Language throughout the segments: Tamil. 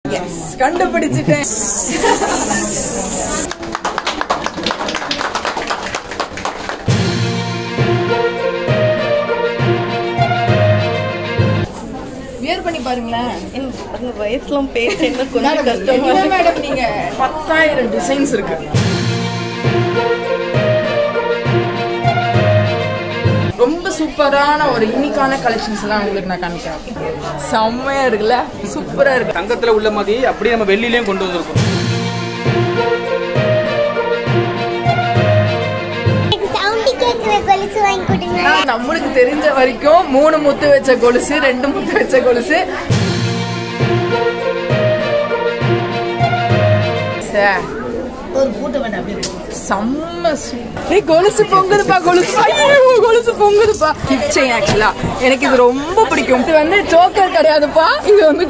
எஸ் கண்டுபிடிச்சிட்டேன் வியர் பண்ணி பாருங்களேன் அந்த வயசுலாம் பேச என்ன கொஞ்சம் கஷ்டமா என்ன மேடம் நீங்க பத்தாயிரம் டிசைன்ஸ் இருக்கு ரொம்ப சூப்பரான ஒரு யூனிக்கான கலெக்ஷன்ஸ் எல்லாம் உங்களுக்கு நான் காமிக்கிறேன் செம்மையா இருக்குல்ல சூப்பரா இருக்கு தங்கத்துல உள்ள மாதிரி அப்படியே நம்ம வெள்ளிலையும் கொண்டு வந்திருக்கோம் சவுண்டி கேட்குற கொலுசு வாங்கி கொடுங்க நம்மளுக்கு தெரிஞ்ச வரைக்கும் மூணு முத்து வச்ச கொலுசு ரெண்டு முத்து வச்ச கொலுசு சே. செம்ம சூ- ஏய், கொலுசு பொங்குதுப்பா கொலுசு ஐயோ கொலுசு பொங்குதுப்பா கிச்சன் ஆக்சுவலா எனக்கு இது ரொம்ப பிடிக்கும் இது வந்து ஜோக்கர் கிடையாதுப்பா இது வந்து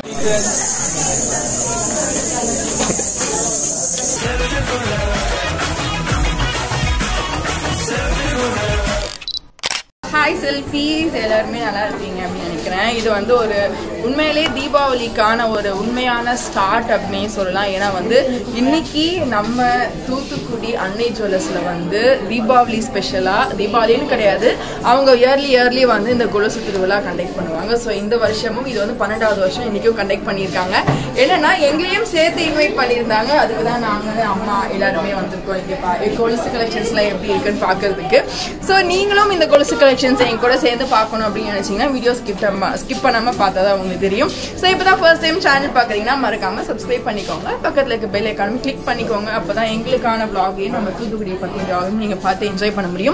ஹாய் செல்ஃபீஸ் எல்லாருமே நல்லா இருப்பீங்க அப்படின்னு நினைக்கிறேன் இது வந்து ஒரு உண்மையிலே தீபாவளிக்கான ஒரு உண்மையான ஸ்டார்ட் அப்படின்னு சொல்லலாம் ஏன்னா வந்து இன்னைக்கு நம்ம தூத்துக்குடி அன்னை ஜுவல்லர்ஸில் வந்து தீபாவளி ஸ்பெஷலாக தீபாவளின்னு கிடையாது அவங்க இயர்லி இயர்லி வந்து இந்த கொலுசு திருவிழா கண்டக்ட் பண்ணுவாங்க ஸோ இந்த வருஷமும் இது வந்து பன்னெண்டாவது வருஷம் இன்னைக்கும் கண்டக்ட் பண்ணியிருக்காங்க என்னன்னா எங்களையும் சேர்த்து இன்வைட் பண்ணியிருந்தாங்க அதுக்கு தான் நாங்கள் அம்மா எல்லாருமே வந்திருக்கோம் இங்கே பா கொலுசு கலெக்ஷன்ஸ்லாம் எப்படி இருக்குன்னு பார்க்கறதுக்கு ஸோ நீங்களும் இந்த கொலுசு கலெக்ஷன்ஸ் என் கூட சேர்ந்து பார்க்கணும் அப்படின்னு நினைச்சீங்கன்னா வீடியோ ஸ்கிப் ஸ்கிப் பண்ணாமல் பார்த்தா தான் உங்களுக்கு தெரியும் ஸோ இப்போ தான் ஃபர்ஸ்ட் டைம் சேனல் பார்க்குறீங்கன்னா மறக்காம சப்ஸ்கிரைப் பண்ணிக்கோங்க பக்கத்தில் இருக்க பெல் ஐக்கானும் கிளிக் பண்ணிக்கோங்க அப்போ தான் எங்களுக்கான vlog-ஐயும் நம்ம தூத்துக்குடியை பற்றி vlog-ஐயும் நீங்கள் பார்த்து என்ஜாய் பண்ண முடியும்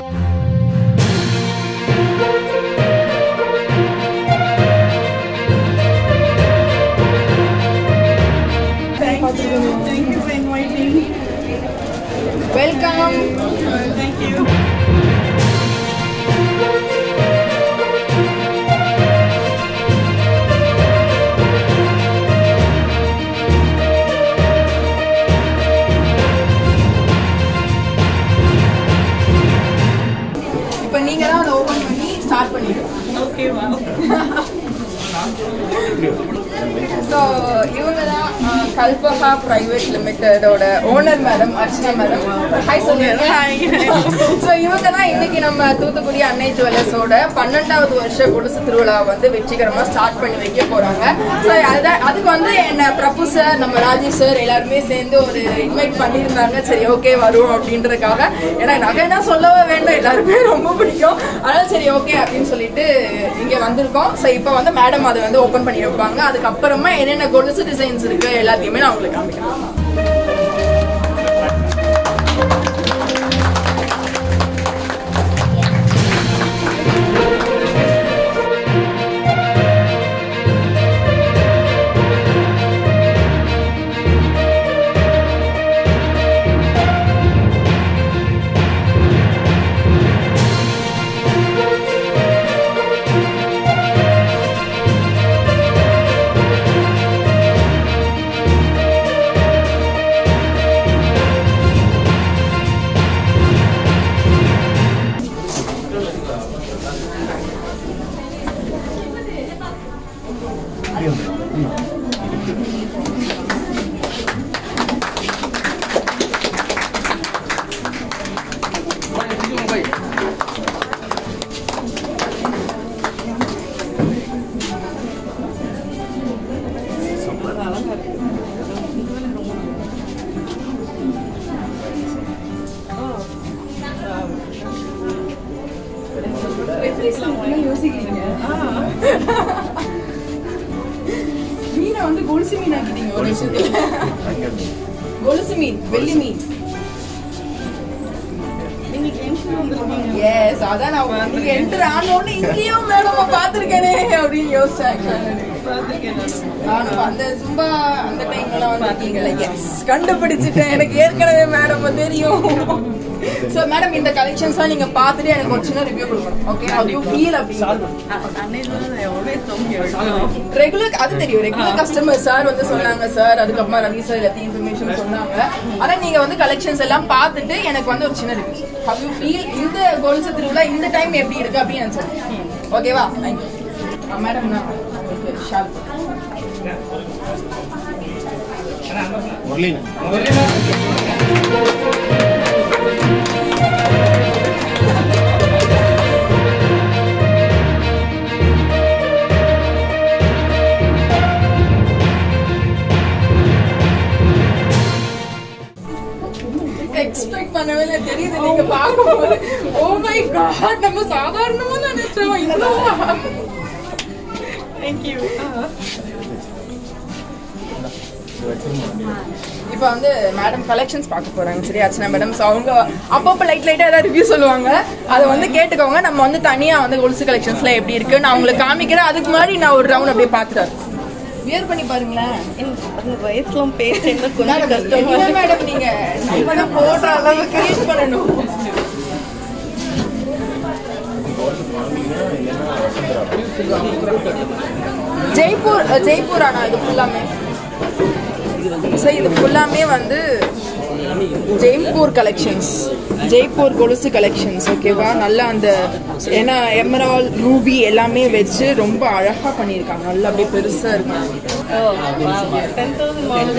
வெல்கம் இப்போ நீங்க தான் அதை ஓபன் பண்ணி ஸ்டார்ட் பண்ணிடுங்க ஓகேவா ஸோ இவங்க தான் கல்பகா பிரைவேட் லிமிடெடோட owner madam Archana madam hi சொல்லுங்க ஸோ இவங்க தான் இன்னைக்கு நம்ம தூத்துக்குடி அன்னை ஜுவல்லர்ஸோட பன்னெண்டாவது வருஷ கொலுசு திருவிழா வந்து வெற்றிகரமாக ஸ்டார்ட் பண்ணி வைக்க போறாங்க ஸோ அதுதான் அதுக்கு வந்து என்ன பிரபு சார் நம்ம ராஜேஷ் சார் எல்லாருமே சேர்ந்து ஒரு இன்வைட் பண்ணியிருந்தாங்க சரி ஓகே வரும் அப்படின்றதுக்காக ஏன்னா நகை தான் சொல்லவே வேண்டாம் எல்லாருமே ரொம்ப பிடிக்கும் அதனால சரி ஓகே அப்படின்னு சொல்லிட்டு இங்க வந்திருக்கோம் ஸோ இப்போ வந்து மேடம் அதை வந்து ஓப்பன் பண்ணி வைப்பாங்க அதுக்கப்புறமா என்னென்ன கொலுசு டிசைன்ஸ் இருக்கு எல்லாத்தையுமே நான் உங்களுக்கு காமிக்கிறேன் மீனை வந்து கொலுசு மீன் ஆக்கிட்டீங்க ஒரு விஷயத்துல கொலுசு மீன் வெள்ளி மீன் நீங்க ஜென்ஷன் வந்திருக்கீங்க எஸ் அதான் நான் நீங்க என்டர் ஆனோன்னு இங்கேயும் மேடம் பார்த்துருக்கேனே அப்படின்னு யோசிச்சேன் பார்த்துருக்கேன் நானும் நானும் அந்த சும்மா அந்த டைம்ல வந்திருக்கீங்கல்ல எஸ் கண்டுபிடிச்சிட்டேன் எனக்கு ஏற்கனவே மேடம் தெரியும் ஸோ மேடம் இந்த கலெக்ஷன்ஸ்லாம் நீங்க பார்த்துட்டு எனக்கு ஒரு சின்ன ரிவ்யூ கொடுக்கணும் ஓகே how you feel அப்படின்னு அன்னையில எவ்வளோ தோங்கி ரெகுலர் அது தெரியும் ரெகுலர் கஸ்டமர் சார் வந்து சொன்னாங்க சார் அதுக்கப்புறமா ரவி சார் எல்லாத்தையும் இன்ஃபர்மேஷன் சொன்னாங்க ஆனா நீங்க வந்து கலெக்ஷன்ஸ் எல்லாம் பார்த்துட்டு எனக்கு வந்து ஒரு சின்ன ரிவ்யூ how you feel இந்த கொலுசு திருவிழா இந்த டைம் எப்படி இருக்கு அப்படின்னு நான் சொல்றேன் ஓகேவா தேங்க்யூ மேடம் நான் ஷால் எக்ஸ்பெக்ட் பண்ணவே இல்லை தெரியுது நீங்க பார்க்கும்போது ஓ மை காட் நம்ம சாதாரணமா நினைச்சோம் இதுவா தேங்க்யூ இப்போ வந்து மேடம் கலெக்ஷன்ஸ் பார்க்க போறாங்க சரி அர்ச்சனா மேடம் ஸோ அவங்க அப்பப்போ லைட் லைட்டாக ஏதாவது ரிவ்யூ சொல்லுவாங்க அதை வந்து கேட்டுக்கோங்க நம்ம வந்து தனியாக வந்து கொலுசு கலெக்ஷன்ஸ்லாம் எப்படி இருக்கு நான் உங்களுக்கு காமிக்கிறேன் அதுக்கு முன்னாடி நான் ஒரு ரவுண்ட் அப்படியே பார்த்துட்டு வியர் பண்ணி பாருங்களேன் அந்த வயசுலாம் பேச என்ன கொஞ்சம் கஷ்டமா என்ன மேடம் நீங்க நம்ம தான் போடுற அளவுக்கு யூஸ் பண்ணணும் ஜெய்ப்பூர் அஹ், ஜெய்ப்பூர் ஆனா இது ஃபுல்லாமே சார் இது ஃபுல்லாமே வந்து ஜெய்ப்பூர் கலெக்ஷன்ஸ் ஜெய்ப்பூர் கொலுசு கலெக்ஷன்ஸ் ஓகேவா நல்லா அந்த ஏன்னா எமரால் ரூபி எல்லாமே வச்சு ரொம்ப அழகா பண்ணியிருக்காங்க நல்லா அப்படியே பெருசா இருக்கும் டென் தௌசண்ட்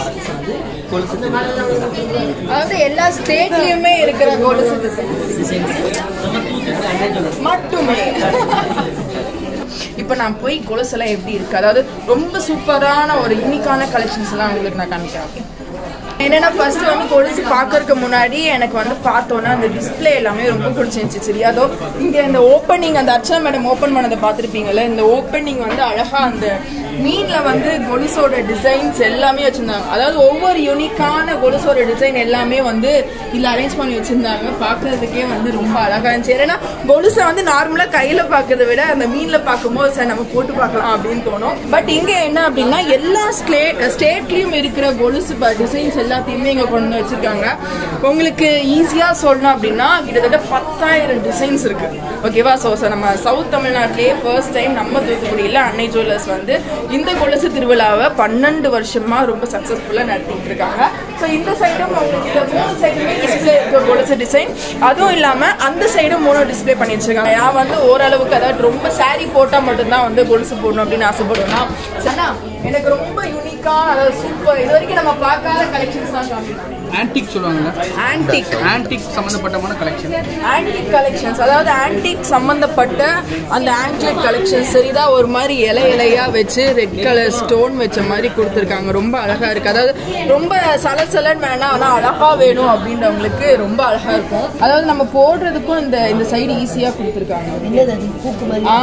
அதாவது எல்லா ஸ்டேட்லயுமே இருக்கிற கொலுசு design. மட்டுமே இப்போ நான் போய் கொலுசெல்லாம் எப்படி இருக்கு அதாவது ரொம்ப சூப்பரான ஒரு யூனிக்கான கலெக்ஷன்ஸ் எல்லாம் உங்களுக்கு நான் காமிக்கிறேன் என்னன்னா ஃபர்ஸ்ட் வந்து கொலுசு பார்க்கறதுக்கு முன்னாடி எனக்கு வந்து பார்த்தோன்னா அந்த டிஸ்ப்ளே எல்லாமே ரொம்ப பிடிச்சிருந்துச்சு சரி அதோ இங்க இந்த ஓப்பனிங் அந்த அர்ச்சனா மேடம் ஓப்பன் பண்ணதை பார்த்துருப்பீங்கல்ல இந்த ஓப்பனிங் வந்து அழகா அந்த மீன்ல வந்து கொலுசோட டிசைன்ஸ் எல்லாமே வச்சிருந்தாங்க அதாவது ஒவ்வொரு யூனிக்கான கொலுசோட டிசைன் எல்லாமே வந்து இதுல அரேஞ்ச் பண்ணி வச்சிருந்தாங்க பார்க்கறதுக்கே வந்து ரொம்ப அழகா இருந்துச்சு ஏன்னா கொலுசை வந்து நார்மலா கையில பார்க்கறத விட அந்த மீன்ல பார்க்கும்போது சார் நம்ம போட்டு பார்க்கலாம் அப்படின்னு தோணும் பட் இங்க என்ன அப்படின்னா எல்லா ஸ்டேட் ஸ்டேட்லயும் இருக்கிற கொலுசு டிசைன்ஸ் எல்லாத்தையுமே இங்க கொண்டு வந்து வச்சிருக்காங்க உங்களுக்கு ஈஸியா சொல்லணும் அப்படின்னா கிட்டத்தட்ட பத்தாயிரம் டிசைன்ஸ் இருக்கு ஓகேவா ஸோ நம்ம சவுத் தமிழ்நாட்டிலேயே ஃபர்ஸ்ட் டைம் நம்ம தூத்துக்குடியில் அன்னை ஜுவல்லர்ஸ் வந்து இந்த கொலுசு திருவிழாவை பன்னெண்டு வருஷமா ரொம்ப சக்ஸஸ்ஃபுல்லாக நடத்திட்டு இருக்காங்க ஸோ இந்த சைடும் உங்களுக்கு இந்த மூணு சைடுமே டிஸ்பிளே இருக்க கொலுசு டிசைன் அதுவும் இல்லாமல் அந்த சைடும் மூணு டிஸ்ப்ளே பண்ணி வச்சிருக்காங்க நான் வந்து ஓரளவுக்கு அதாவது ரொம்ப saree போட்டால் மட்டும்தான் வந்து கொலுசு போடணும் அப்படின்னு ஆசைப்படுவேன்னா சரிண்ணா எனக்கு ரொம்ப யூனிக்கா அதாவது சூப்பர் இது வரைக்கும் நம்ம பார்க்காத கலெக்ஷன்ஸ் தான் காமிக்கணும் ஆன்டிக் சொல்லுவாங்கல்ல ஆன்டிக் ஆன்டிக் சம்மந்தப்பட்டமான கலெக்ஷன் ஆன்டிக் கலெக்ஷன்ஸ் அதாவது ஆன்டிக் சம்பந்தப்பட்ட அந்த ஆன்டிக் கலெக்ஷன்ஸ் சரிதா ஒரு மாதிரி இலை இலையா வச்சு ரெட் கலர் ஸ்டோன் வச்ச மாதிரி கொடுத்துருக்காங்க ரொம்ப அழகா இருக்கு அதாவது ரொம்ப சலசலன்னு வேணாம் ஆனால் அழகா வேணும் அப்படின்றவங்களுக்கு ரொம்ப அழகா இருக்கும் அதாவது நம்ம போடுறதுக்கும் இந்த இந்த சைடு ஈஸியா கொடுத்துருக்காங்க ஆ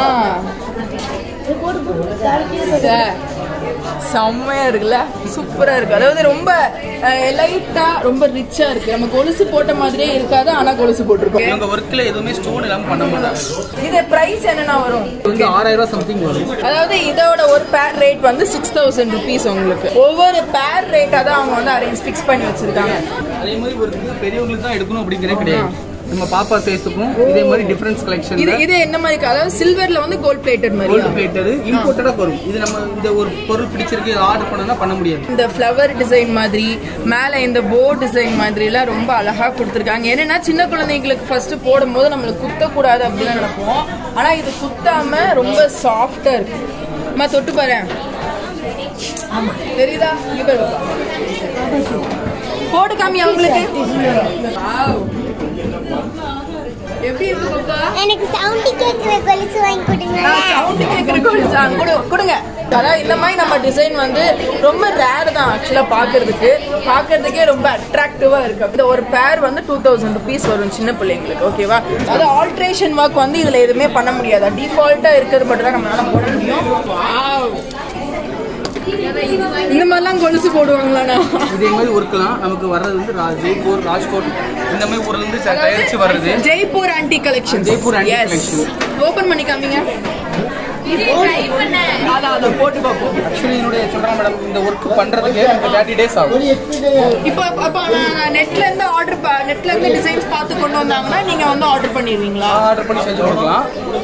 சார், செம்மையா இருக்குல்ல சூப்பரா இருக்கு அதாவது ரொம்ப லைட்டா ரொம்ப ரிச்சா இருக்கு நம்ம கொலுசு போட்ட மாதிரியே இருக்காது ஆனா கொலுசு போட்டிருக்கோம் இவங்க ஒர்க்ல எதுவுமே ஸ்டோன் இல்லாம பண்ண மாட்டாங்க இது பிரைஸ் என்னன்னா வரும் இது வந்து ஆறாயிரம் ரூபாய் சம்திங் வரும் அதாவது இதோட ஒரு பேர் ரேட் வந்து சிக்ஸ் தௌசண்ட் ருபீஸ் உங்களுக்கு ஒவ்வொரு பேர் ரேட்டா தான் அவங்க வந்து அரேஞ்ச் ஃபிக்ஸ் பண்ணி வச்சிருக்காங்க அதே மாதிரி ஒரு இது பெரியவங்களுக்கு தான் எடுக்கணும் அப்படிங்கிறதே கிடையாது நம்ம பாப்பா ஃபேஸுக்கும் இதே மாதிரி டிஃபரன்ஸ் கலெக்ஷன் இது இது என்ன மாதிரி இருக்கு? அதாவது சில்வர்ல வந்து கோல்ட் பிளேட்டட் மாதிரி கோல்டு பிளேட்டர் இம்போர்ட்டடா வரும் இது நம்ம இந்த ஒரு பொருள் பிடிச்சிருக்கு ஆர்டர் பண்ணனா பண்ண முடியாது இந்த ஃப்ளவர் டிசைன் மாதிரி மேலே இந்த போ டிசைன் மாதிரிலாம் ரொம்ப அழகாக கொடுத்துருக்காங்க என்னன்னா சின்ன குழந்தைங்களுக்கு ஃபர்ஸ்ட் போடும்போது நம்மளுக்கு குத்தக்கூடாது அப்படின்னு நினைப்போம் ஆனால் இது குத்தாம ரொம்ப சாஃப்டாக இருக்கு அம்மா தொட்டு பாரு தெரியுதா இங்க பாரு பாப்பா. போட்டு காமி அவங்களுக்கு Wow. எப்படி இருக்கு பாப்பா எனக்கு சவுண்டி கேட்குற கொலுசு வாங்கி கொடுங்க சவுண்ட் கேட்குற கொலுசா கொடு கொடுங்க அதான் இந்த மாதிரி நம்ம டிசைன் வந்து ரொம்ப ரேர் தான் ஆக்சுவலாக பார்க்கறதுக்கு பார்க்கறதுக்கே ரொம்ப அட்ராக்டிவாக இருக்கு இந்த ஒரு பேர் வந்து டூ தௌசண்ட் ருபீஸ் வரும் சின்ன பிள்ளைங்களுக்கு ஓகேவா அது ஆல்ட்ரேஷன் ஒர்க் வந்து இதில் எதுவுமே பண்ண முடியாது டிஃபால்ட்டாக இருக்கிறது மட்டும் தான் நம்மளால போட முடியும் Wow. இந்த மாதிரிலாம் கொலுசு போடுவாங்களாண்ணா இதே மாதிரி ஒர்க்லாம் நமக்கு வர்றது வந்து ரா- ஜெய்ப்பூர் ராஜ்கோட் இந்த மாதிரி ஊர்ல இருந்து ச- தயாரிச்சு வர்றது Jaipur antique collection Jaipur antique collection. Open பண்ணி காமிங்க அதான் அதை போட்டு பார்ப்போம் ஆக்சுவலி என்னுடைய சொல்றேன் மேடம் இந்த ஒர்க் பண்றதுக்கு எனக்கு தேர்ட்டி டேஸ் ஆகும் இப்போ அப்போ நான் நெட்ல இருந்து ஆர்டர் நெட்ல இருந்து டிசைன்ஸ் பார்த்து கொண்டு வந்தாங்கன்னா நீங்க வந்து ஆர்டர் பண்ணிடுவீங்களா ஆர்டர் பண்ணி செஞ்சு கொடுக்கலாம்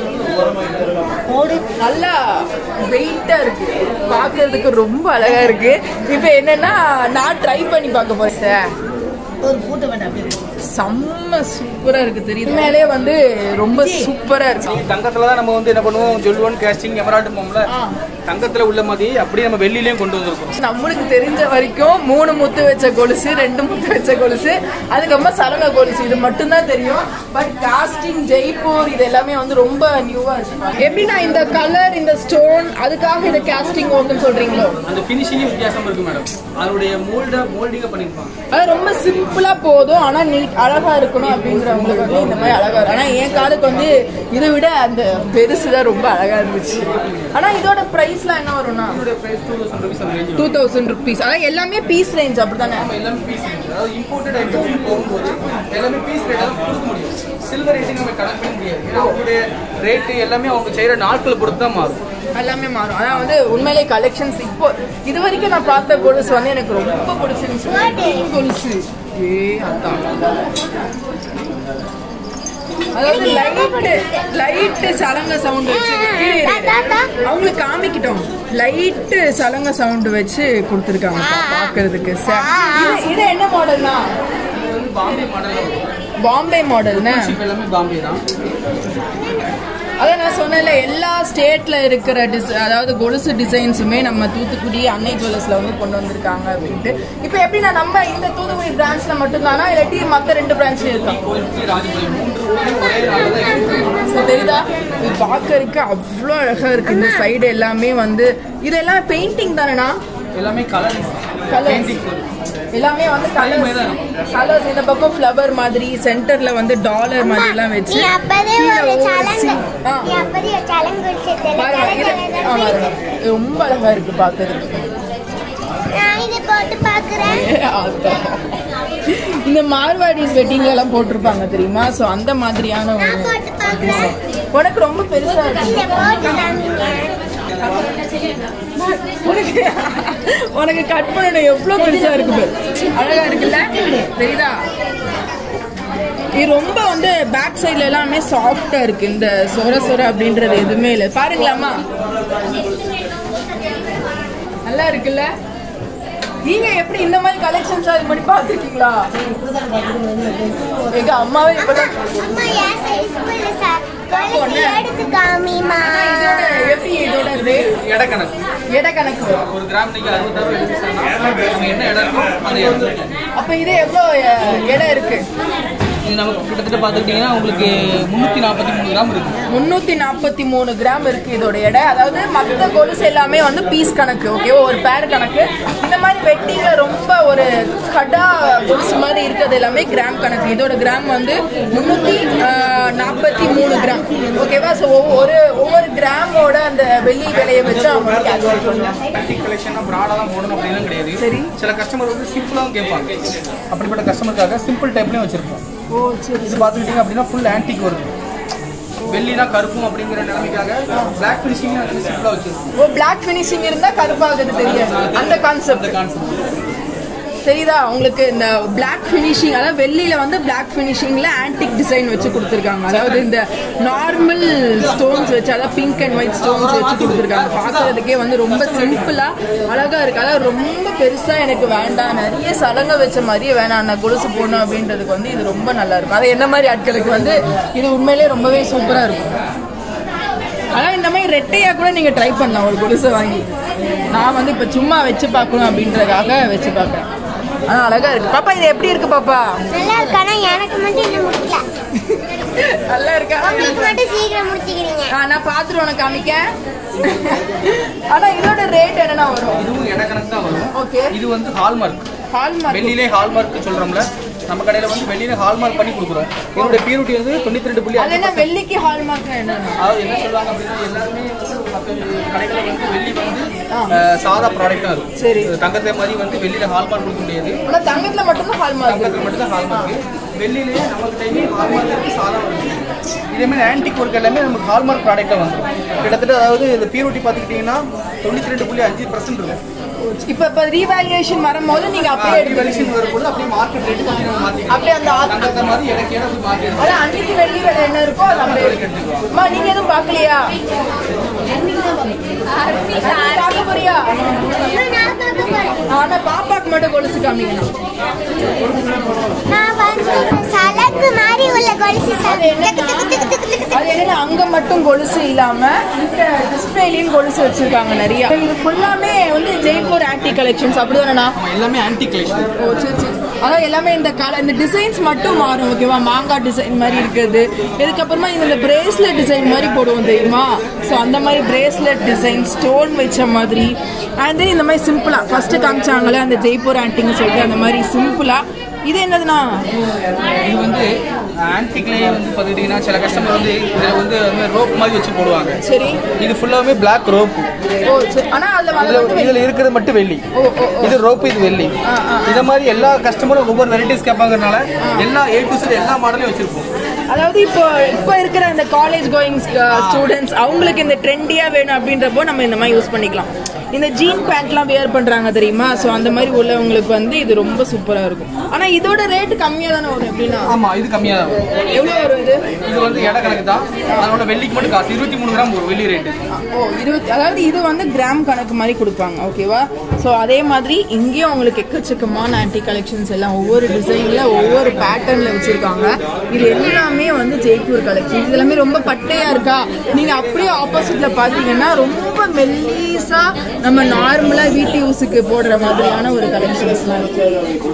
நல்லா வெயிட்டா இருக்கு பார்க்கிறதுக்கு ரொம்ப அழகா இருக்கு இப்போ என்னன்னா நான் ட்ரை பண்ணி பார்க்க போறேன் சார் செம்ம சூப்பரா இருக்கு தெரியுது மேலே வந்து ரொம்ப சூப்பரா இருக்கு தங்கத்துல தான் நம்ம வந்து என்ன பண்ணுவோம் ஜொல்லுவன் கேஸ்டிங் எமரால்டு போம்ல தங்கத்துல உள்ள மாதிரி அப்படியே நம்ம வெள்ளிலையும் கொண்டு வந்திருக்கோம் நம்மளுக்கு தெரிஞ்ச வரைக்கும் மூணு முத்து வச்ச கொலுசு ரெண்டு முத்து வச்ச கொலுசு அதுக்கப்புறமா சலங்க கொலுசு இது மட்டும்தான் தெரியும் பட் காஸ்டிங் ஜெய்ப்பூர் இது எல்லாமே வந்து ரொம்ப நியூவா இருக்கு எப்படின்னா இந்த கலர் இந்த ஸ்டோன் அதுக்காக இதை காஸ்டிங் ஒர்க்குன்னு சொல்றீங்களோ அந்த ஃபினிஷிங் வித்தியாசம் இருக்கு மேடம் அதனுடைய மோல்ட மோல்டிங்க பண்ணிருப்பாங்க அது ரொம்ப சிம்பிளா போதும் ஆனா நீட் அழகா இருக்கணும் அப்படிங்கிறவங்களுக்கு வந்து இந்த மாதிரி அழகா இருக்கும் ஆனா என் காலுக்கு வந்து இதை விட அந்த பெருசு தான் ரொம்ப அழகா இருந்துச்சு ஆனா இதோட பிரைஸ்லாம் என்ன வரும்னா இதோட பிரைஸ் டூ தௌசண்ட் ருபீஸ் அந்த ரேஞ்ச் டூ தௌசண்ட் ருபீஸ் அதான் எல்லாமே பீஸ் ரேஞ்ச் அப்படிதானே நம்ம எல்லாமே பீஸ் அதாவது இம்போர்ட்டட் ஐட்டம் போகும்போது எல்லாமே பீஸ் ரேட் தான் கொடுக்க முடியும் சில்வர் ரேட்டிங் நம்ம கணக்கு பண்ண முடியாது ஏன்னா அவங்களுடைய ரேட்டு எல்லாமே அவங்க செய்யற நாட்கள் பொறுத்து தான் மாறும் எல்லாமே மாறும் ஆனா வந்து உண்மையிலே கலெக்ஷன்ஸ் இப்போ இது வரைக்கும் நான் பார்த்த கொலுசு வந்து எனக்கு ரொம்ப பிடிச்சிருந்துச்சு கொலுசு ஏ அதான் அதாவது லைட்டு லைட்டு சலங்க சவுண்ட் வச்சு கீழே இரு. அவங்களுக்கு காமிக்கிட்டோம் லைட்டு சலங்க சவுண்ட் வச்சு கொடுத்துருக்காங்க பார்க்கிறதுக்கு ச- இது- இது என்ன மாடல்னா இது வந்து பாம்பே மாடல் பாம்பே மாடல்னு எல்லாமே பாம்பே தான் அதான் நான் சொன்னேன்ல எல்லா ஸ்டேட்ல இருக்கிற டிஸ் அதாவது கொலுசு டிசைன்ஸுமே நம்ம தூத்துக்குடி அன்னை ஜுவல்லர்ஸ்ல வந்து கொண்டு வந்திருக்காங்க அப்படின்ட்டு இப்போ எப்படின்னா நம்ம இந்த தூத்துக்குடி பிரான்ச்ல மட்டும்தானா இல்லாட்டி மற்ற ரெண்டு பிரான்ச்லயும் இருக்கா கோயிலுக்கு ராஜபாளையம் மூன்று ஊர்லயும் ஒரே நாளில் தான் இருக்கு. ஸோ தெரியுதா இது பார்க்கறதுக்கு அவ்வளோ அழகா இருக்கு இந்த சைடு எல்லாமே வந்து இது எல்லாம் பெயிண்டிங் தானேண்ணா எல்லாமே கலர் கலர் எல்லாமே வந்து கலர்ஸ் கலர்ஸ் இந்த பக்கம் ஃப்ளவர் மாதிரி சென்டர்ல வந்து டாலர் மாதிரி எல்லாம் வச்சு நீ அப்பதே கீழே ஒரு ஒரு சலங்கு சி- ஆ. நீ அப்பதே ஒரு சலங்கு வச்சிருக்கல பாருங்க இது ஆ, பாருங்க. இது ரொம்ப அழகா இருக்கு பார்க்கறதுக்கு நான் இதை போட்டு பாக்குறேன் அதான். இந்த மார்வாடிஸ் வெட்டிங்ல எல்லாம் போட்டிருப்பாங்க தெரியுமா சோ அந்த மாதிரியான ஒரு நான் போட்டு பாக்குறேன் உனக்கு ரொம்ப பெருசா இதை இருக்கு போட்டு காமிங்க உனக்கு உனக்கு கட் பண்ணணும் எவ்வளவு பெருசா இருக்கு பாரு. அழகா இருக்குல்ல தெரியுதா இது ரொம்ப வந்து பேக் சைடுல எல்லாமே சாஃப்டா இருக்கு இந்த சொர சொர அப்படின்றது எதுவுமே இல்லை பாருங்களாமா நல்லா இருக்குல்ல நீங்க எப்படி இந்த மாதிரி கலெக்ஷன்ஸ் அது பண்ணி பாத்துருக்கீங்களா எங்க அம்மாவே இப்பதான் அம்மா என் சைஸ்க்குள்ள ச- கொலுசு எடுத்து காமிமா இதோட எப்படி இதோட ரேட் எடை கணக்கு எடை கணக்கு வரும் ஒரு கிராம் நீங்க அறுபத்தாறு எடுத்துட்டோம்னா நம்ம என்ன இடம் இருக்கோ அந்த இடத்துல அப்ப இது எவ்வளோ அஹ், எடை இருக்கு இது நமக்கு கிட்டத்தட்ட பார்த்துக்கிட்டிங்கன்னா உங்களுக்கு முந்நூற்றி நாற்பத்தி மூணு கிராம் இருக்கு முந்நூத்தி நாற்பத்தி மூணு கிராம் இருக்கு இதோட எடை அதாவது மற்ற கொலுசு எல்லாமே வந்து பீஸ் கணக்கு ஓகேவா ஒரு பேர் கணக்கு இந்த மாதிரி வெட்டிங்ல ரொம்ப ஒரு கடா கொலுசு மாதிரி இருக்கிறது எல்லாமே கிராம் கணக்கு இதோட கிராம் வந்து முந்நூத்தி நாற்பத்தி மூணு கிராம் ஓகேவா ஸோ ஒரு ஒவ்வொரு கிராமோட அந்த வெள்ளி விலையை வச்சு அவங்க வந்து calculate பண்ணுவாங்க ஆன்டிக் கலெக்ஷனாக ப்ராடாக தான் போடணும் அப்படின்லாம் கிடையாது சரி. சில கஸ்டமர் வந்து சிம்பிளாகவும் கேட்பாங்க அப்படிப்பட்ட கஸ்டமருக்காக சிம்பிள் டைப்லேயும் வச்சிருப்போம் ஓ சரி இது பார்த்துக்கிட்டிங்க அப்படின்னா ஃபுல் ஆன்டிக் வருது வெள்ளினா கருப்பும் அப்படிங்கிற நிலைமைக்காக பிளாக் ஃபினிஷிங் வந்து சிம்பிளாக வச்சிருக்கோம் ஓ பிளாக் ஃபினிஷிங் இருந்தா கருப்பாகுது தெரியாது அந்த கான்செப்ட் இந்த கான்செப்ட் தெரியுதா உங்களுக்கு இந்த பிளாக் ஃபினிஷிங் அதாவது வெள்ளியில வந்து பிளாக் ஃபினிஷிங்ல ஆன்டிக் டிசைன் வச்சு கொடுத்துருக்காங்க அதாவது இந்த நார்மல் ஸ்டோன்ஸ் வச்சு அதாவது பிங்க் அண்ட் ஒயிட் ஸ்டோன்ஸ் வச்சு கொடுத்துருக்காங்க பார்க்கறதுக்கே வந்து ரொம்ப சிம்பிளா அழகா இருக்கு அதாவது ரொம்ப பெருசா எனக்கு வேண்டாம் நிறைய சலங்க வச்ச மாதிரியே வேணாம் நான் கொலுசு போடணும் அப்படின்றதுக்கு வந்து இது ரொம்ப நல்லா இருக்கும் அது என்ன மாதிரி ஆட்களுக்கு வந்து இது உண்மையிலேயே ரொம்பவே சூப்பரா இருக்கும் அதான் இந்த மாதிரி ரெட்டையா கூட நீங்க ட்ரை பண்ணலாம் ஒரு கொலுசை வாங்கி நான் வந்து இப்ப சும்மா வச்சு பார்க்கணும் அப்படின்றதுக்காக வச்சு பார்க்கறேன் ஆனா அழகா இருக்கு பாப்பா இது எப்படி இருக்கு பாப்பா நல்லா இருக்கு ஆனா எனக்கு மட்டும் இன்னும் முடிக்கல நல்லா இருக்கா உங்களுக்கு மட்டும் சீக்கிரம் முடிச்சுக்கிறீங்க ஆ, நான் பாத்துட்டு உனக்கு காமிக்க ஆனா இதோட ரேட் என்னன்னா வரும் இதுவும் எடை கணக்கு தான் வரும் ஓகே இது வந்து ஹால்மார்க் ஹால்மார்க் வெள்ளிலே ஹால்மார்க் சொல்றோம்ல நம்ம கடையில வந்து வெள்ளியில ஹால்மார்க் பண்ணி கொடுக்குறோம் இதோட பியூரிட்டி வந்து தொண்ணூத்தி ரெண்டு புள்ளி அது அஞ்சு என்ன வெள்ளிக்கு ஹால்மார்க் என்னன்னா அதாவது என்ன சொல்லுவாங்க அப்படின்னா எல்லாருமே வந்து மற்ற கடைகளில் வந்து வெள்ளி வந்து அஹ், சாதா ப்ராடக்ட் தான் இருக்கும் சரி. தங்கத்தை மாதிரி வந்து வெளியில ஹால்மார்க் கொடுக்க முடியாது ஆனா தங்கத்துல மட்டும்தான் ஹால்மார்க் தங்கத்தில் மட்டும் தான் ஹால்மார்க் வெள்ளிலேயே நமக்கு டைமே ஹால்மார்க் இருக்கு சாதா இருக்கு இதே மாதிரி ஆன்டிக் ஒர்க் எல்லாமே நமக்கு ஹால்மார்க் ப்ராடக்டாக வந்துடும் கிட்டத்தட்ட அதாவது இந்த பியூரிட்டி பார்த்துக்கிட்டிங்கன்னா தொண்ணூற்றி ரெண்டு புள்ளி அஞ்சு பர்சன்ட் இருக்கும் இப்ப இப்ப ரீவேல்யூஷன் வரும்போது நீங்க அப்படியே எடுத்து ரிவல்யூஷன் வரும்போது அப்படியே மார்க்கெட் ரேட்டு கொஞ்சம் மாற்றி அப்படியே அந்த ஆ- தங்கத்தை மாதிரி எனக்கு ஏன்னா அப்படி மாற்றி அதான் அன்னைக்கு வெள்ளி விலை என்ன இருக்கோ அது அப்படியே எடுத்துக்கலாம். அம்மா நீங்க எதுவும் பார்க்கலையா பார்க்க போறியா நான் பார்க்க ஆனா பாப்பாக்கு மட்டும் கொலுசு காமிங்கண்ணா நான் வந்து சலக்கு மாதிரி உள்ள கொலுசு சார் டக்கு டக்கு டக்கு டக்கு டக்கு அது என்னன்னா அங்க மட்டும் கொலுசு இல்லாம இந்த டிஸ்பிளேலயும் கொலுசு வச்சிருக்காங்க நிறைய இது ஃபுல்லாமே வந்து ஜெய்ப்பூர் ஆன்டி கலெக்ஷன்ஸ் அப்படிதானண்ணா எல்லாமே ஆன்டி கலெக்ஷன் ஓ சரி சரி அதான் எல்லாமே இந்த கலர் இந்த டிசைன்ஸ் மட்டும் மாறும் ஓகேவா மாங்காய் டிசைன் மாதிரி இருக்குது இதுக்கப்புறமா இந்த பிரேஸ்லெட் டிசைன் மாதிரி போடுவோம் தெரியுமா ஸோ அந்த மாதிரி பிரேஸ்லெட் டிசைன் ஸ்டோன் வச்ச மாதிரி அண்ட் தென் இந்த மாதிரி சிம்பிளா ஃபர்ஸ்ட் காமிச்சாங்களே அந்த ஜெய்ப்பூர் ஆன்டின்னு சொல்லிட்டு அந்த மாதிரி சிம்பிளா இது என்னதுண்ணா இது வந்து ஆன்டிக்லே வந்து பார்த்துக்கிட்டிங்கன்னா சில கஸ்டமர் வந்து இதில் வந்து ரோப் மாதிரி வச்சு போடுவாங்க சரி இது ஃபுல்லாகவே பிளாக் ரோப் ஓ சரி ஆனா அதுல இதுல வந்து இதுல இருக்கிறது மட்டும் வெள்ளி ஓ ஓ இது ரோப்பு இது வெள்ளி இத மாதிரி எல்லா கஸ்டமரும் ஒவ்வொரு வெரைட்டிஸ் கேட்பாங்கறனால எல்லா ஏ டு செட் எல்லா மாடலையும் வச்சிருப்போம் அதாவது இப்போ இப்போ இருக்கிற இந்த காலேஜ் கோயிங் ஸ்டூடெண்ட்ஸ் அவங்களுக்கு இந்த ட்ரெண்டியா வேணும் அப்படின்றப்போ நம்ம இந்த மாதிரி யூஸ் பண்ணிக்கலாம் இந்த ஜீன் பேண்ட்லாம் வியர் பண்றாங்க தெரியுமா ஸோ அந்த மாதிரி உள்ளவங்களுக்கு வந்து இது ரொம்ப சூப்பரா இருக்கும் ஆனா இதோட ரேட் கம்மியா தானே வரும் எப்படின்னா ஆமா இது கம்மியா தான் வரும் எவ்வளவு வரும் இது இது வந்து எடை கணக்கு தான் அதோட வெள்ளிக்கு மட்டும் காசு இருபத்தி மூணு கிராம் ஒரு வெள்ளி ரேட்டு ஓ இருபத்தி அதாவது இது வந்து கிராம் கணக்கு மாதிரி கொடுப்பாங்க ஓகேவா ஸோ அதே மாதிரி இங்கேயும் உங்களுக்கு எக்கச்சக்கமான ஆன்டி கலெக்ஷன்ஸ் எல்லாம் ஒவ்வொரு டிசைனில் ஒவ்வொரு பேட்டர்னில் வச்சுருக்காங்க இது எல்லாமே வந்து ஜெய்ப்பூர் கலெக்ஷன் இது எல்லாமே ரொம்ப பட்டையா இருக்கா நீங்கள் அப்படியே ஆப்போசிட்டில் பார்த்தீங்கன்னா ரொம்ப மெல்லீஸா நம்ம நார்மலாக வீட்டு யூஸுக்கு போடுற மாதிரியான ஒரு கலெக்ஷன்ஸ்லாம் இருக்கு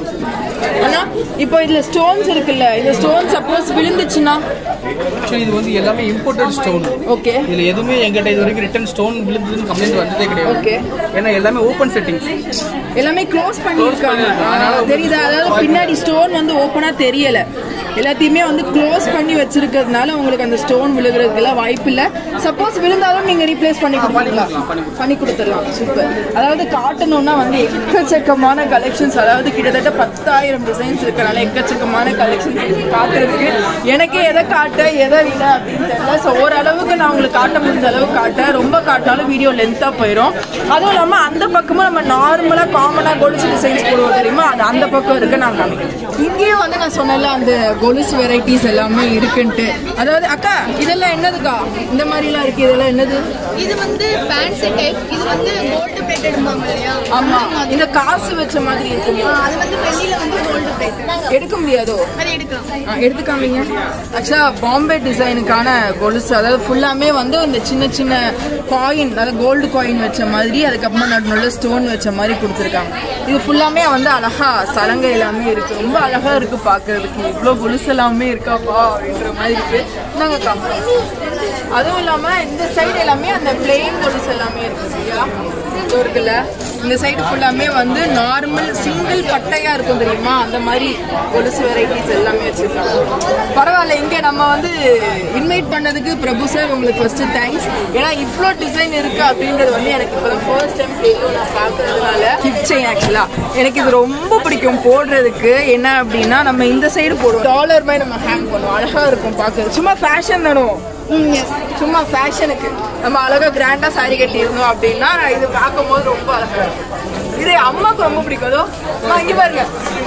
ஆனால் இப்போ இதில் ஸ்டோன்ஸ் இருக்குல்ல இந்த ஸ்டோன் சப்போஸ் விழுந்துச்சுன்னா ஆக்சுவலி இது வந்து எல்லாமே இம்போர்ட்டட் ஸ்டோன் ஓகே இதுல எதுவுமே எங்கிட்ட இது வரைக்கும் ரிட்டன் ஸ்டோன் விழுந்ததுன்னு கம்ப்ளைண்ட் வந்ததே கிடையாது ஓகே ஏன்னா எல்லாமே ஓப்பன் செட்டிங்ஸ் எல்லாமே க்ளோஸ் பண்ணிருக்காங்க பண்ணிருக்காங்க. அதனால தெரியுதா அதாவது பின்னாடி ஸ்டோன் வந்து ஓப்பனா தெரியல எல்லாத்தையுமே வந்து க்ளோஸ் பண்ணி வச்சிருக்கிறதுனால உங்களுக்கு அந்த ஸ்டோன் விழுகிறதுக்கெல்லாம் வாய்ப்பு இல்லை சப்போஸ் விழுந்தாலும் நீங்க ரீப்ளேஸ் பண்ணி கொடுக்கலாம் பண்ணி கொடுத்துடலாம் சூப்பர் அதாவது காட்டணும்னா வந்து எக்கச்சக்கமான கலெக்ஷன்ஸ் அதாவது கிட்டத்தட்ட பத்தாயிரம் டிசைன்ஸ் இருக்கனால எக்கச்சக்கமான கலெக்ஷன்ஸ் காட்டுறதுக்கு எனக்கே எதை காட்ட எதை விட அப்படின்னு தெரியல ஸோ ஓரளவுக்கு நான் உங்களுக்கு காட்ட முடிஞ்ச அளவு காட்டேன் ரொம்ப காட்டினாலும் வீடியோ லென்த்தாக போயிடும் அதுவும் இல்லாமல் அந்த பக்கமும் நம்ம நார்மலாக காமனாக கொலுசு டிசைன்ஸ் போடுவோம் தெரியுமா அது அந்த பக்கம் இருக்கு நான் காமிக்கிறேன் இங்கேயும் வந்து நான் சொன்னல அந்த கொலுசு வெரைட்டிஸ் எல்லாமே இருக்குன்ட்டு அதாவது அக்கா இதெல்லாம் என்னதுக்கா இந்த மாதிரிலாம் இருக்கு இதெல்லாம் என்னது இது வந்து ஃபேன்சி டைப் இது வந்து கோல்டு பிளேட்டடும்பாங்க இல்லையா ஆமா இந்த காசு வச்ச மாதிரி இருக்கு ஆ, அது வந்து வெள்ளியில வந்து கோல்டு பிளேட் எடுக்க முடியாதோ அது எடுக்கலாம் ஆ, எடுத்து காமிங்க ஆக்சுவலாக பாம்பே டிசைனுக்கான கொலுசு அதாவது ஃபுல்லாமே வந்து இந்த சின்ன சின்ன காயின் அதாவது கோல்டு காயின் வச்ச மாதிரி அதுக்கப்புறமா நடுநடுல ஸ்டோன் வச்ச மாதிரி கொடுத்துருக்காங்க இது ஃபுல்லாமே வந்து அழகா சலங்கை எல்லாமே இருக்கு ரொம்ப அழகா இருக்கு பார்க்கிறதுக்கு இவ்வளோ கொலுசு எல்லாமே இருக்காப்பா அப்படின்ற மாதிரி இருக்கு நாங்கள் காமிக்கிறோம் அதுவும் இல்லாம இந்த சைடு எல்லாமே அந்த பிளெயின் கொலுசு எல்லாமே இருக்கு சரியா இதோ இருக்குல்ல இந்த சைடு ஃபுல்லாமே வந்து நார்மல் சிங்கிள் பட்டையா இருக்கும் தெரியுமா அந்த மாதிரி கொலுசு வெரைட்டிஸ் எல்லாமே வச்சிருக்காங்க பரவாயில்ல இங்க நம்ம வந்து இன்வைட் பண்ணதுக்கு பிரபு சார் உங்களுக்கு ஃபர்ஸ்ட் தேங்க்ஸ் ஏன்னா இவ்வளோ டிசைன் இருக்கு அப்படின்றது வந்து எனக்கு இப்போ ஃபர்ஸ்ட் டைம் தெரியும் நான் பார்க்கறதுனால கிப் செயின் ஆக்சுவலா எனக்கு இது ரொம்ப பிடிக்கும் போடுறதுக்கு என்ன அப்படின்னா நம்ம இந்த சைடு போடுவோம் டாலர் மாதிரி நம்ம ஹேங் பண்ணுவோம் அழகா இருக்கும் பார்க்கறது சும்மா ஃபேஷன் தானும் சும்மா ஃபேஷனுக்கு நம்ம அழகா கிராண்டா சாரி கட்டி இருந்தோம் அப்படின்னா இது பார்க்கும்போது ரொம்ப அழகா இருக்கும் இது அம்மாவுக்கு ரொம்ப பிடிக்கும் அதோ அம்மா, இங்க பாருங்க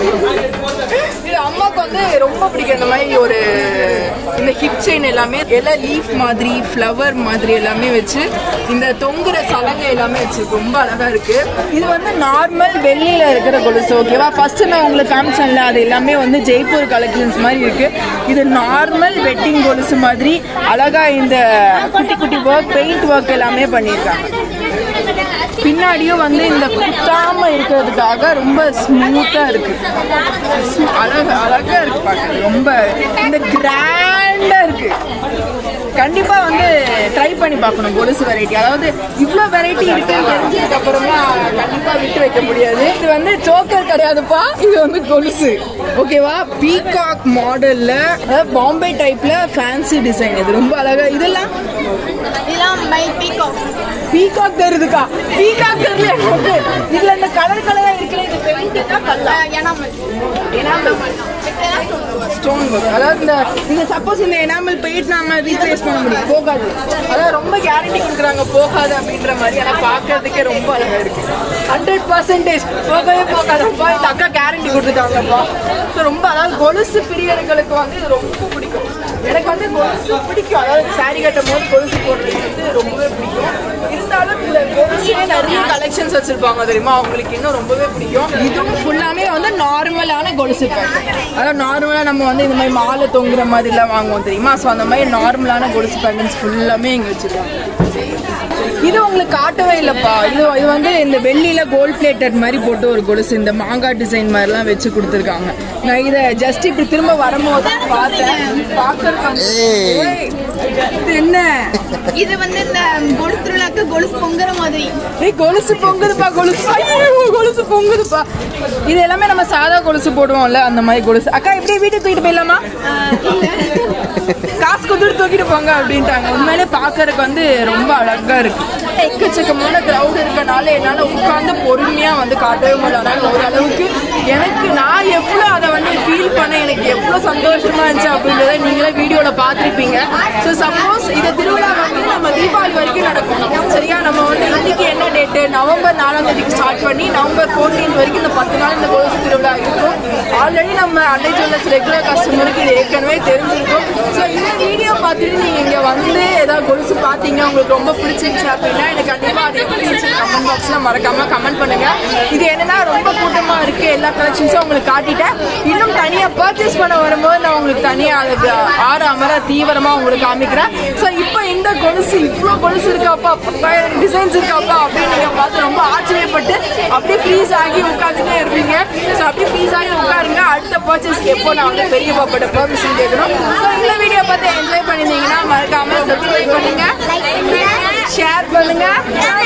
இது அம்மாவுக்கு வந்து ரொம்ப பிடிக்கும் இந்த மாதிரி ஒரு இந்த ஹிப் செயின் எல்லாமே எல்லாம் லீஃப் மாதிரி ஃப்ளவர் மாதிரி எல்லாமே வச்சு இந்த தொங்குற சலங்கை எல்லாமே வச்சு ரொம்ப அழகா இருக்கு இது வந்து நார்மல் வெள்ளியில இருக்கிற கொலுசு ஓகேவா ஃபர்ஸ்ட் நான் உங்களுக்கு காமிச்சேன்ல அது எல்லாமே வந்து ஜெய்ப்பூர் கலெக்ஷன்ஸ் மாதிரி இருக்கு இது நார்மல் வெட்டிங் கொலுசு மாதிரி அழகா இந்த குட்டி குட்டி ஒர்க் பெயிண்ட் ஒர்க் எல்லாமே பண்ணியிருக்காங்க பின்னாடியும் வந்து இந்த குத்தாம இருக்கிறதுக்காக ரொம்ப ஸ்மூத்தா இருக்கு ஸ்மூ- அழகா அழகா இருக்கு பார்க்க ரொம்ப இந்த கிராண்டா இருக்கு கண்டிப்பா வந்து ட்ரை பண்ணி பார்க்கணும் கொலுசு வெரைட்டி அதாவது இவ்வளோ வெரைட்டி இருக்குன்னு தெரிஞ்சதுக்கு அப்புறமா கண்டிப்பா விட்டு வைக்க முடியாது இது வந்து சோக்கர் கிடையாதுப்பா இது வந்து கொலுசு ஓகேவா பீகாக் மாடல்ல பாம்பே டைப்ல ஃபேன்சி டிசைன் இது ரொம்ப அழகா இதெல்லாம் இதெல்லாம் மை பீகாக் பீகாக் தெரியுதுக்கா பீகாக் தெரியல எனக்கு இதுல இந்த கலர் கலரா இருக்கிற இது பெயிண்டா கல்லா எனாமல் ஸ்டோன் ஒர்க் அதாவது இந்த இந்த சப்போஸ் இந்த எனாமல் பெயிண்ட் நாம ரீப்ளேஸ் பண்ண முடியும் போகாது அதாவது ரொம்ப கேரண்டி கொடுக்குறாங்க போகாது அப்படின்ற மாதிரி ஆனா பார்க்கறதுக்கே ரொம்ப அழகா இருக்கு ஹண்ட்ரட் பர்சன்டேஜ் போகவே போகாதப்பா இந்த அக்கா கேரண்டி கொடுத்துட்டாங்கப்பா ஸோ ரொம்ப அதாவது கொலுசு பிரியர்களுக்கு வந்து இது ரொம்ப பிடிக்கும் எனக்கு வந்து கொலுசு பிடிக்கும் அதாவது saree கட்டும் போது கொலுசு போடுறது வந்து ரொம்பவே பிடிக்கும் இருந்தாலும் இந்த கொலுசுலே நிறைய கலெக்ஷன்ஸ் வச்சிருப்பாங்க தெரியுமா அவங்களுக்கு இன்னும் ரொம்பவே பிடிக்கும் இதுவும் ஃபுல்லாமே வந்து நார்மலான கொலுசு பேட்டர்ன் அதாவது நார்மலாக நம்ம வந்து இந்த மாதிரி மாலை தொங்குற மாதிரிலாம் வாங்குவோம் தெரியுமா ஸோ அந்த மாதிரி நார்மலான கொலுசு பேட்டர்ன்ஸ் ஃபுல்லாமே இங்கே வச்சிருக்காங்க இது உங்களுக்கு காட்டவே இல்லப்பா இது இது வந்து இந்த வெள்ளியில கோல்ட் பிளேட்டட் மாதிரி போட்டு ஒரு கொலுசு இந்த மாங்காய் டிசைன் மாதிரிலாம் வச்சு கொடுத்துருக்காங்க நான் இதை ஜஸ்ட் இப்படி திரும்ப வரும்போது தான் பார்த்தேன் பார்க்கறதுக்கு வந்து ஏய், இது என்ன இது வந்து இந்த கொலுசு திருவிழாக்கு கொலுசு பொங்குற மாதிரி ஏய் கொலுசு பொங்குதுப்பா கொலுசு ஐயோ கொலுசு பொங்குதுப்பா இது எல்லாமே நம்ம சாதா கொலுசு போடுவோம்ல அந்த மாதிரி கொலுசு அக்கா இப்படியே வீட்டுக்கு தூக்கிட்டு போயிடலாமா காசு கொடுத்துட்டு தூக்கிட்டு போங்க அப்படின்ட்டாங்க உண்மையிலே பார்க்கறதுக்கு வந்து ரொம்ப அழகா இருக்கு எக்கச்சக்கமான கிரவுட் இருக்கனால என்னால் உட்காந்து பொறுமையாக வந்து காட்டவே முடியல அதனால ஓரளவுக்கு எனக்கு நான் எவ்வளோ அதை வந்து ஃபீல் பண்ணேன் எனக்கு எவ்வளோ சந்தோஷமா இருந்துச்சு அப்படின்றத நீங்களே வீடியோவில் பார்த்துருப்பீங்க ஸோ சப்போஸ் இந்த திருவிழா வந்து நம்ம தீபாவளி வரைக்கும் நடக்கும் சரியா நம்ம வந்து இன்னைக்கு என்ன டேட்டு நவம்பர் நாலாம் தேதிக்கு ஸ்டார்ட் பண்ணி நவம்பர் ஃபோர்டீன் வரைக்கும் இந்த பத்து நாள் இந்த கொலுசு திருவிழா இருக்கும் ஆல்ரெடி நம்ம அன்னை ஜுவல்லர்ஸ் ரெகுலர் கஸ்டமருக்கு இது ஏற்கனவே தெரிஞ்சிருக்கும் ஸோ இந்த வீடியோ பார்த்துட்டு நீங்கள் இங்கே வந்து ஏதாவது கொலுசு பார்த்தீங்க உங்களுக்கு ரொம்ப பிடிச்சிருந்துச்சு அப்படின்னா எனக்கு கண்டிப்பாக அது எப்படி இருந்துச்சு கமெண்ட் பாக்ஸில் மறக்காம கமெண்ட் பண்ணுங்க இது என்னன்னா ரொம்ப கூட்டமாக இருக்கு எல்லா கலெக்ஷன்ஸும் உங்களுக்கு காட்டிட்டேன் இன்னும் தனியாக பர்ச்சேஸ் பண்ண வரும்போது நான் உங்களுக்கு தனியாக அதுக்கு ஆற அமர தீவிரமாக உங்களுக்கு காமிக்கிறேன் ஸோ இப்போ இந்த கொலுசு இவ்வளோ கொலுசு இருக்காப்பா பத்தாயிரம் டிசைன்ஸ் இருக்காப்பா அப்படின்னு நீங்கள் பார்த்து ரொம்ப ஆச்சரியப்பட்டு அப்படியே ஃப்ரீஸ் ஆகி உட்காந்துட்டே இருப்பீங்க ஸோ அப்படியே ஃப்ரீஸ் ஆகி உட்காருங்க அடுத்த பர்ச்சேஸ்க்கு எப்போ நான் வந்து பெரிய பாப்பாட்ட பர்மிஷன் கேட்கணும் ஸோ இந்த வீடியோ பார்த்து என்ஜாய் பண்ணியிருந்தீங்கன்னா மறக்காம சப்ஸ்கிரைப் பண்ணுங்க ஷேர் பண்ணுங்க